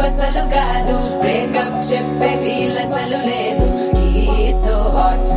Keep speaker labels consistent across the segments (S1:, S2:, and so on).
S1: అసలు కాదు బ్రేకప్ చెప్పే వీలసలు లేదు సో హాట్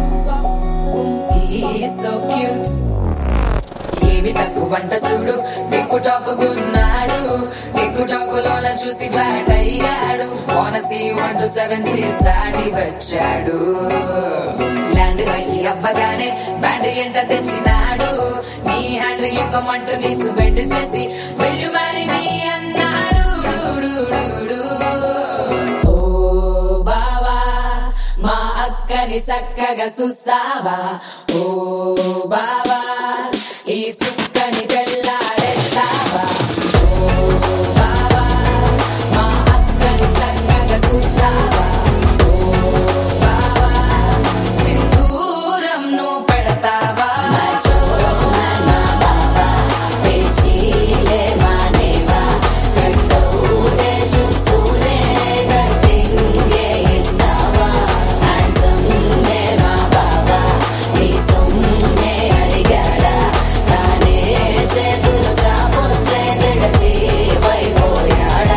S1: సో క్యూట్ ఏమి తక్కువ వంట చూడు టిక్కు టాపుకున్నాడు టిక్కు టాకులోన చూసి ఫ్లాట్ అయ్యాడు ఓనసి వన్ టు సెవెన్ సీస్ దాటి వచ్చాడు ల్యాండ్ అయ్యి అవ్వగానే బ్యాండ్ ఎంట తెచ్చినాడు నీ హ్యాండ్ ఇవ్వమంటూ నీసు బెండ్ చేసి వెళ్ళు మరి మీ అన్నాడు డు, డు, డు, డు. ఓ బావా మా అక్కని చక్కగా చూస్తావా ఓ బావా ఈ సుక్కని పెళ్ళాడేస్తావా ఓ బావా మా అక్కని చక్కగా చూస్తావా ఓ బావా సింధూరం నువ్వు పెడతావా మచో నా బావా పేచీలే మానేవా కట్టౌటే చూస్తూనే కట్టింగే ఇస్తావా హ్యాండ్సమ్ నే మా బావా నీ సొమ్మే అడిగాడా తానే చేతులు చాపొస్తే తెగచి పైపోయాడా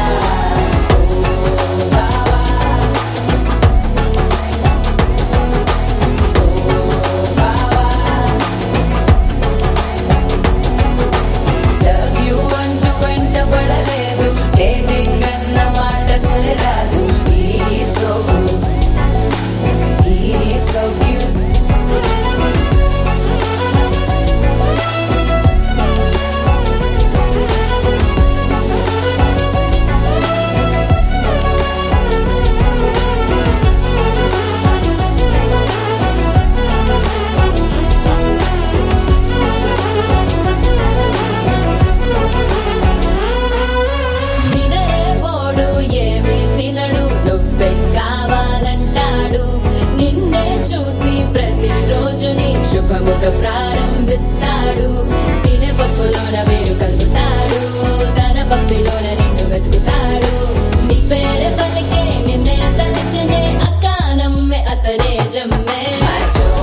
S1: బావా బావా లవ్ యూ అంటూ వెంట పడలేదు డేటింగ్ అన్న మాట అసలు రాదు ఈ సో ఈ సో క్యూట్ నినరే పోడు ఏమి తినడు నువ్వే కావాలంటాడు నిన్నే చూసి ప్రతిరోజు నీ శుభముఖ ప్రారంభిస్తాడు తినే పప్పులోన వేరు కలుపుతాడు తన పప్పిలోన నిన్ను వెతుకుతాడు నీ పేరే పలికే నిన్నే తలచనే అక్క నమ్మే అతనే జమ్మే మాచో